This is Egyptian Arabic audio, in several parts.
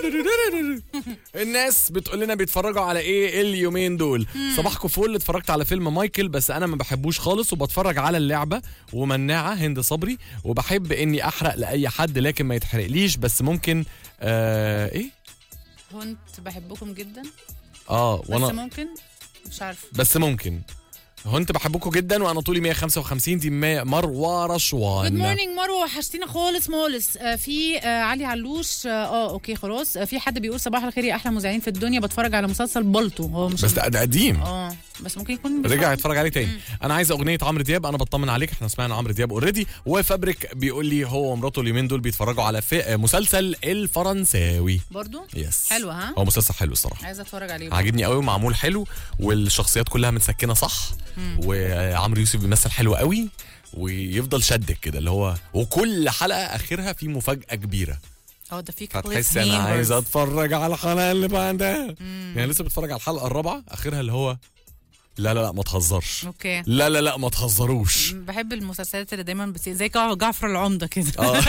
الناس بتقول لنا بيتفرجوا على ايه اليومين دول صباحكم فل اتفرجت على فيلم مايكل بس انا ما بحبوش خالص وبتفرج على اللعبه ومناعه هند صبري وبحب اني احرق لاي حد لكن ما يتحرقليش بس ممكن آه ايه كنت بحبكم جدا اه بس وانا ممكن مش عارفه بس ممكن هو انت بحبكم جدا وانا طولي 155 دي ما- مروه جود رشوان مورنينج مروه وحشتينا خالص خالص آه في آه علي علوش اه, آه اوكي خلاص آه في حد بيقول صباح الخير يا احلى مذيعين في الدنيا بتفرج على مسلسل بالطو هو مش بس ده ده قديم اه بس ممكن يكون رجع يتفرج عليه تاني انا عايز اغنيه عمرو دياب انا بطمن عليك احنا سمعنا عمرو دياب اوريدي وفابريك بيقول لي هو ومراته اليومين دول بيتفرجوا على في مسلسل الفرنساوي برضو يس حلو ها هو مسلسل حلو الصراحه عايزه اتفرج عليه عاجبني قوي ومعمول حلو والشخصيات كلها متسكنه صح وعمرو يوسف بيمثل حلو قوي ويفضل شدك كده اللي هو وكل حلقه اخرها في مفاجاه كبيره اه ده في فتحس انا عايز اتفرج على الحلقه اللي بعدها يعني لسه بتفرج على الحلقه الرابعه اخرها اللي هو لا لا لا ما تهزرش اوكي لا لا لا ما تهزروش بحب المسلسلات اللي دايما بتصير زي جع- جعفر العمده كده اه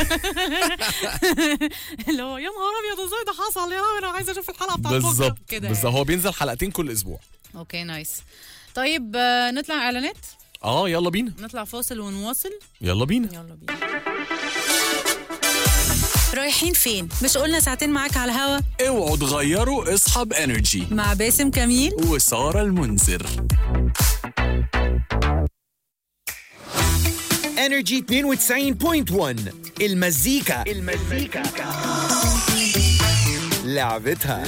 اللي هو يا نهار ابيض ازاي ده حصل يا لهوي انا عايزه اشوف الحلقه بتاعت بكرة. بالظبط كده بالظبط يعني. هو بينزل حلقتين كل اسبوع اوكي نايس طيب آه، نطلع اعلانات اه يلا بينا نطلع فاصل ونواصل يلا بينا يلا بينا رايحين فين؟ مش قلنا ساعتين معاك على الهوا اوعوا تغيروا اصحاب انرجي مع باسم كميل وسارة المنذر انرجي 92.1 المزيكا المزيكا لعبتها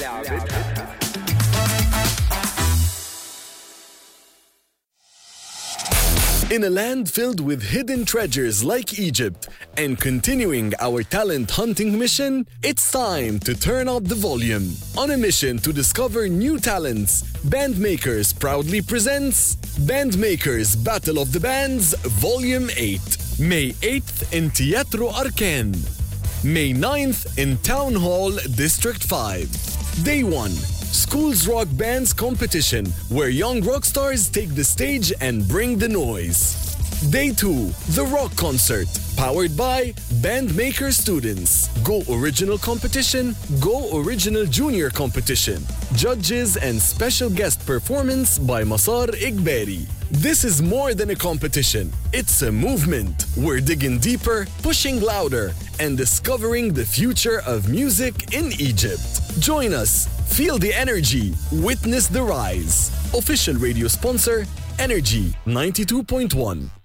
In a land filled with hidden treasures like Egypt and continuing our talent hunting mission, it's time to turn up the volume. On a mission to discover new talents, Bandmakers proudly presents Bandmakers Battle of the Bands Volume 8, May 8th in Teatro Arcan. May 9th in Town Hall, District 5. Day 1 Schools Rock Bands Competition, where young rock stars take the stage and bring the noise. Day 2 The Rock Concert, powered by Bandmaker Students. Go Original Competition, Go Original Junior Competition. Judges and special guest performance by Masar Igberi. This is more than a competition. It's a movement. We're digging deeper, pushing louder, and discovering the future of music in Egypt. Join us. Feel the energy. Witness the rise. Official radio sponsor, Energy 92.1.